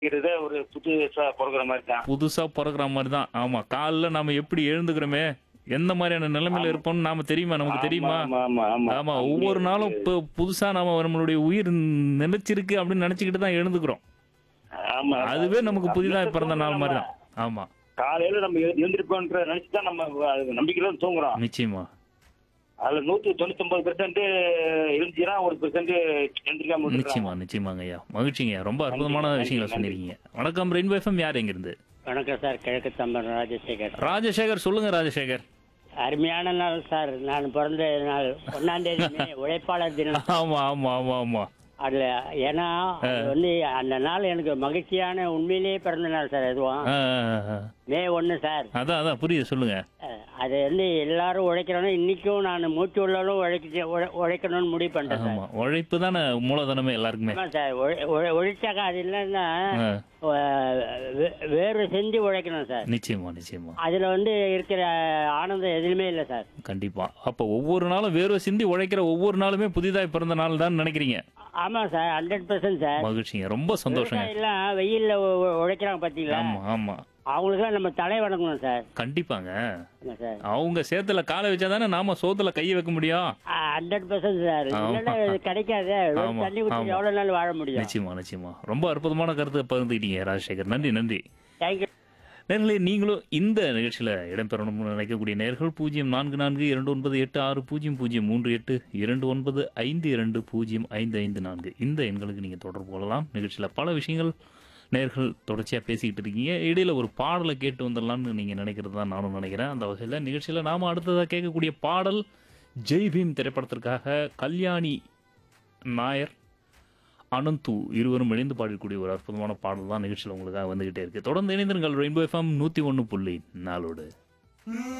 இருக்கிறதே ஒரு புதுசா பிறகுற மாதிரி தான் புதுசா பிறக்கிற மாதிரி தான் ஆமா காலைல நாம எப்படி எழுந்துக்கிறோமே எந்த மாதிரியான நிலைமையில இருப்போம்னு நாம தெரியுமா நமக்கு தெரியுமா ஆமா ஆமா ஆமா ஆமா ஒவ்வொரு நாளும் இப்போ புதுசா நாம நம்மளுடைய உயிர் நினைச்சிருக்கு அப்படின்னு நினைச்சுக்கிட்டு தான் எழுந்துக்கிறோம் ஆமா அதுவே நமக்கு புதிதா பிறந்த நாள் மாதிரி தான் ஆமா காலையில நம்ம எழு- எழுந்திருப்போன்ற நினைச்சு தான் நம்ம அது நம்பிக்கையில தூங்குறோம் நிச்சயமா அதுல நூத்தி தொண்ணூத்தி ஒன்பது பெர்சென்ட் எழுந்திரா ஒரு பெர்சென்ட் எழுந்திருக்காம விட்டுறாங்க. நிச்சயமா நிச்சயமாங்க ஐயா மகிழ்ச்சிங்க ரொம்ப அற்புதமான நன்றி, விஷயங்களை நன்றி. சொன்னிருக்கீங்க வணக்கம் ரெயின்போ எஃப்எம் யார் எங்கிருந்து வணக்கம் சார் கிழக்கு தம்பரம் ராஜசேகர் ராஜசேகர் சொல்லுங்க ராஜசேகர் அருமையான நாள் சார் நான் பிறந்த நாள் ஒன்னாம் தேதி மே, உழைப்பாளர் தினம் ஆமா ஆமா ஆமா ஆமா அதுல ஏன்னா அது வந்து அந்த நாள் எனக்கு மகிழ்ச்சியான உண்மையிலேயே பிறந்த நாள் சார் அதுவும் ஆ, ஆ, ஆ. மே ஒன்று சார் அதான் அதான் புரியுது சொல்லுங்க அஹ், அது வந்து எல்லாரும் உழைக்கிறோம் இன்னைக்கும் நான் மூச்சு உள்ளாலும் உழைக்க உழை- உழைக்கணும்னு முடிவு பண்ணிட்டேன் சார் ஆமா உழைப்பு தானே மூலதனமே எல்லாருக்குமே ஆமா சார் உழை- உழை- உழைச்சாக்கா அது இல்லைன்னா ஆ, அஹ், வே- வேர்வை செஞ்சு உழைக்கணும் சார் நிச்சயமா நிச்சயமா அதுல வந்து இருக்கிற ஆனந்தம் எதுவுமே இல்லை சார் கண்டிப்பா அப்ப ஒவ்வொரு நாளும் வேர்வை சிந்தி உழைக்கிற ஒவ்வொரு நாளுமே புதிதாய் பிறந்த நாள் தான் நினைக்கிறீங்க ஆமா சார் ஹண்ட்ரட் பர்சன்ட் சார் மகிழ்ச்சிங்க ரொம்ப சந்தோஷங்க எல்லாம் வெயில்ல உ- உ- உழைக்கிறாங்க பாத்தீங்களா ஆமா ஆமா அவங்களுக்குலாம் நம்ம தலை வணங்கணும் சார் கண்டிப்பாங்க ஆமா சார் அவங்க சேத்துல காலை வச்சா தானே நாம சோத்துல கையை வைக்க முடியும் ஹண்ட்ரட் பர்சன்ட் சார் ஆமா. இல்லைன்னா இது கிடைக்காது வெறும் ஆமா, தண்ணி குடிச்சு ஆமா. எவ்வளவு நாள் வாழ முடியும் நிச்சயமா நிச்சயமா ரொம்ப அற்புதமான கருத்தை பகிர்ந்துக்கிட்டீங்க ராஜசேகர் நன்றி நன்றி தேங்க்யூ நேர்களே நீங்களும் இந்த நிகழ்ச்சியில் இடம்பெறணும்னு நினைக்கக்கூடிய நேர்கள் பூஜ்ஜியம் நான்கு நான்கு இரண்டு ஒன்பது எட்டு ஆறு பூஜ்ஜியம் பூஜ்ஜியம் மூன்று எட்டு இரண்டு ஒன்பது ஐந்து இரண்டு பூஜ்ஜியம் ஐந்து ஐந்து நான்கு இந்த எண்களுக்கு நீங்கள் தொடர்பு கொள்ளலாம் நிகழ்ச்சியில் பல விஷயங்கள் நேர்கள் தொடர்ச்சியாக பேசிக்கிட்டு இருக்கீங்க இடையில ஒரு பாடலை கேட்டு வந்துடலாம்னு நீங்கள் நினைக்கிறது தான் நானும் நினைக்கிறேன் அந்த வகையில் நிகழ்ச்சியில் நாம் அடுத்ததாக கேட்கக்கூடிய பாடல் ஜெய் பீம் திரைப்படத்திற்காக கல்யாணி நாயர் அனந்து இருவரும் இணைந்து பாடக்கூடிய ஒரு அற்புதமான பாடல் தான் நிகழ்ச்சியில் உங்களுக்காக வந்துகிட்டே இருக்கு தொடர்ந்து இணைந்திருங்கள் ரெயின்போ எஃப்எம் நூற்றி ஒன்று புள்ளி நாலோடு